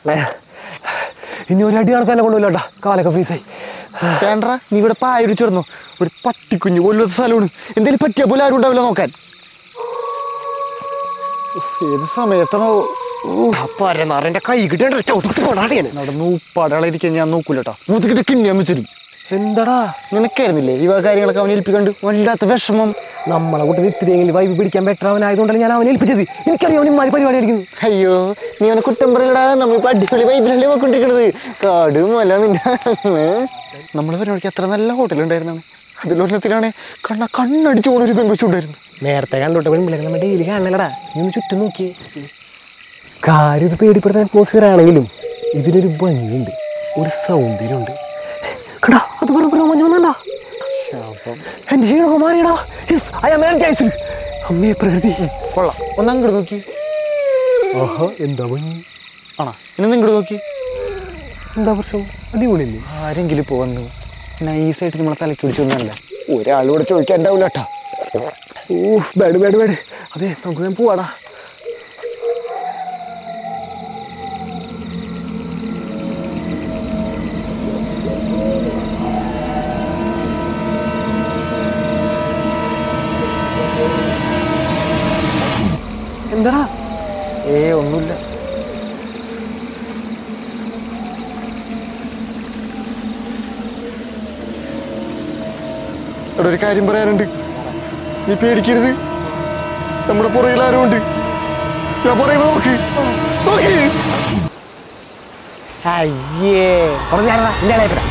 ഇനി ഒരു അടി കണക്കാനെ കൊണ്ടുപോയില്ലോട്ടാ കാലൊക്കെ ഫ്രീസായി വേണ്ട നീ ഇവിടെ പായടിച്ചിരുന്നു ഒരു പട്ടിക്കുഞ്ഞ് കൊല്ലാത്ത സ്ഥലമാണ് എന്തെങ്കിലും പറ്റിയ പോലെ ആരും ഉണ്ടാവില്ല നോക്കാൻ ഉഫ്, ഏത് സമയത്താണോ പരനാറിന്റെ കൈ കിട്ടിയ ചവിട്ടി കൊണ്ടാട്ടെ ഞാൻ നടന്ന് ഉപ്പാടാളിരിക്കാൻ ഞാൻ നോക്കൂലട്ടാ മൂത്തിക്കിട്ട് കിണ്ണിയാൻ വെച്ചിരും എന്താടാ നിനക്കായിരുന്നില്ലേ ഈ വക കാര്യങ്ങളൊക്കെ അവൻ ഏൽപ്പിക്കണ്ട് വല്ലാത്ത വിഷമം നമ്മളെ കൂട്ടി ഇത്തിരിയെങ്കിലും വൈബ് പിടിക്കാൻ ബെറ്റർ അവനായതുകൊണ്ടല്ലേ ഞാൻ അവനെ ഏൽപ്പിച്ചത് എനിക്കറിയാം അവൻ ഇമാതിരി പരിപാടി കളിക്കുന്നു അയ്യോ നീ അവനെ കുറ്റം പറയലടാ നമ്മ ഇപ്പൊ അടിപൊളി വൈബിലല്ലേ പോയിക്കൊണ്ടിരിക്കണത് കാട് മല നിന്റെ നമ്മൾ പരിപാടിക്ക് അത്ര നല്ല ഹോട്ടൽ ഉണ്ടായിരുന്നാണ് അതിലൊരെണ്ണത്തിലാണ് കണ്ണ കണ്ണടിച്ചു പോണ ഒരു പെങ്കൊച്ചുണ്ടായിരുന്നു നേരത്തെ കണ്ടോട്ടെ പെൺപിള്ളേരെ നമ്മൾ ഡെയിലി കാണണല്ലടാ നീ ഒന്ന് ചുറ്റും നോക്കിയേ കാര്യം ഇത് പേടിപ്പെടുത്താൻ അറ്റ്മോസ്ഫിയർ ആണെങ്കിലും ഇതിനൊരു ഭംഗിയുണ്ട് ഒരു സൗന്ദര്യമുണ്ട് കടാ അത് വെറുതെ മഞ്ഞ വന്നണ്ടാ എന്റെ ക്ഷീണമൊക്കെ മാറിയടാ Yes, I am energized. അമ്മേ പ്രകൃതി കൊള്ളാം ഒന്ന് അങ്ങോട്ട് നോക്കി ആഹാ എന്താ ഭംഗി ആണോ ഇന്ന് ഇങ്ങോട്ട് നോക്കി എന്താ പ്രശ്നം അടിപൊളിയല്ലേ ആരെങ്കിലും ഇപ്പോൾ വന്നു നൈസായിട്ട് നമ്മളെ തലക്ക് പിടിച്ചു വന്നല്ല ഒരാളോട് ചോദിക്കാൻ ഉണ്ടാവില്ല കേട്ടോ ഓ ബാഡ് ബാഡ് ബാഡ് അതെ നമുക്ക് ഞാൻ പോവാടാ എന്താടാ ഏ ഒന്നുമില്ല എടാ ഒരു കാര്യം പറയാനുണ്ട് നീ പേടിക്കരുത് നമ്മുടെ പുറകിൽ ആരും ഉണ്ട് ഞാൻ പറയുമ്പോ നോക്ക് നോക്ക് അയ്യേ പറഞ്ഞാടാ എന്റെ ഇളയപ്പടാ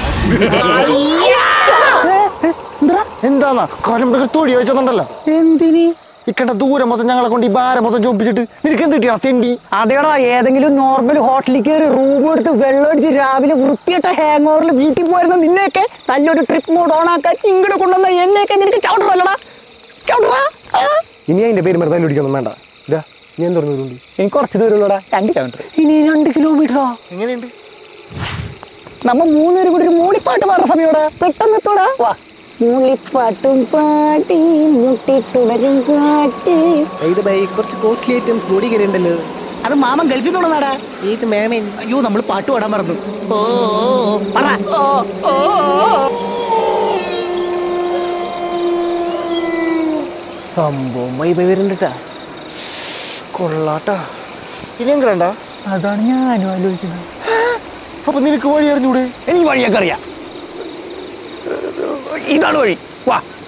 എന്താന്നാ കാലം തൊടി വെച്ചതുണ്ടല്ലോ എന്തിനി ഇക്കണ്ട ദൂരം മൊത്തം ഞങ്ങളെ കൊണ്ട് ഈ ഭാരം മൊത്തം ചോപ്പിച്ചിട്ട് നിനക്ക് എന്ത് കിട്ടിയാ തെണ്ടി അതേടാ ഏതെങ്കിലും നോർമൽ ഹോട്ടലിൽ കയറി റൂം എടുത്ത് വെള്ളം അടിച്ച് രാവിലെ വൃത്തിയിട്ട ഹാങ് ഓവറിൽ വീട്ടിൽ പോയിരുന്ന നിന്നെയൊക്കെ നല്ലൊരു ട്രിപ്പ് മോഡ് ഓൺ ആക്കാൻ ഇങ്ങോട്ട് കൊണ്ടുവന്ന എന്നെയൊക്കെ നിനക്ക് ചവിട്ടറല്ലടാ ചവിട്ടറാ ഇനി അതിന്റെ പേര് മരുന്ന് പിടിക്കണം വേണ്ട ഇതാ ഞാൻ തുറന്നുണ്ട് എനിക്ക് കുറച്ച് ദൂരമുള്ളടാ രണ്ട് കിലോമീറ്റർ ഇനി രണ്ട് കിലോമീറ്ററാ എങ്ങനെയുണ്ട് നമ്മ മൂന്നുപേരും കൂടി ഒരു മൂളിപ്പാട്ട് പാടുന്ന സമയോടാ പെട്ടെന്ന് എത്തോടാ വാ മൂളിപ്പാട്ടും പാട്ടി മുട്ടിട്ടുടരും കാട്ടി ഇത് ബൈ കുറച്ച് കോസ്റ്റ്ലി ഐറ്റംസ് ബോഡി കയറിയുണ്ടല്ലോ അത് മാമൻ ഗൾഫിൽ കൊണ്ടുവന്നാടാ ഏത് മാമൻ അയ്യോ നമ്മൾ പാട്ട് പാടാൻ മറന്നു ഓ പറ സംഭവം വൈബ് വരുന്നുണ്ടാ കൊള്ളാട്ടാ ഇനി എങ്ങനെണ്ട അതാണ് ഞാനും ആലോചിക്കുന്നത് അപ്പൊ നിനക്ക് വഴി അറിഞ്ഞൂടെ എനിക്ക് വഴിയൊക്കെ അറിയാം ഇതാണ് വഴി വാ